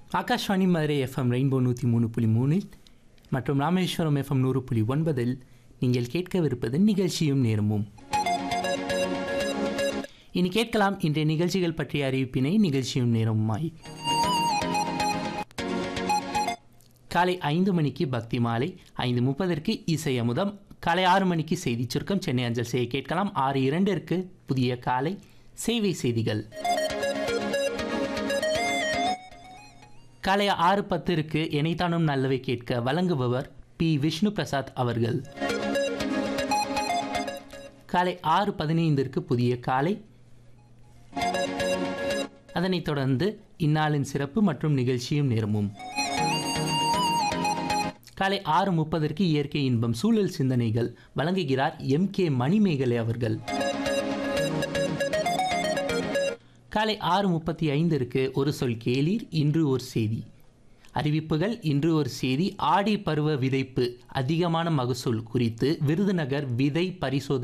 Akashvani Madurai FM rainbow நூற்றி மூணு புள்ளி மூணில் மற்றும் ராமேஸ்வரம் எஃப்எம் நூறு புள்ளி ஒன்பதில் நீங்கள் கேட்கவிருப்பது நிகழ்ச்சியும் நேரமும் இனி கேட்கலாம் இன்றைய நிகழ்ச்சிகள் பற்றிய அறிவிப்பினை நிகழ்ச்சியும் நேரமுமாய் காலை ஐந்து மணிக்கு பக்தி மாலை ஐந்து முப்பதற்கு இசை அமுதம் காலை ஆறு மணிக்கு செய்தி சுருக்கம் சென்னை அஞ்சல் செய்ய கேட்கலாம் ஆறு இரண்டிற்கு புதிய காலை சேவை செய்திகள் காலை ஆறு பத்திற்கு இணைத்தானும் நல்லவை கேட்க வழங்குபவர் பி விஷ்ணு பிரசாத் அவர்கள் காலை ஆறு பதினைந்திற்கு புதிய காலை அதனைத் தொடர்ந்து இந்நாளின் சிறப்பு மற்றும் நிகழ்ச்சியும் நேரமும் காலை ஆறு முப்பதற்கு இயற்கை இன்பம் சூழல் சிந்தனைகள் வழங்குகிறார் எம் கே மணிமேகலை அவர்கள் காலை ஆறு முப்பத்தி ஐந்திற்கு ஒரு சொல் கேளீர் இன்று ஒரு செய்தி அறிவிப்புகள் இன்று ஒரு செய்தி ஆடி பருவ விதைப்பு அதிகமான மகசூல் குறித்து விருதுநகர் விதை பரிசோதனை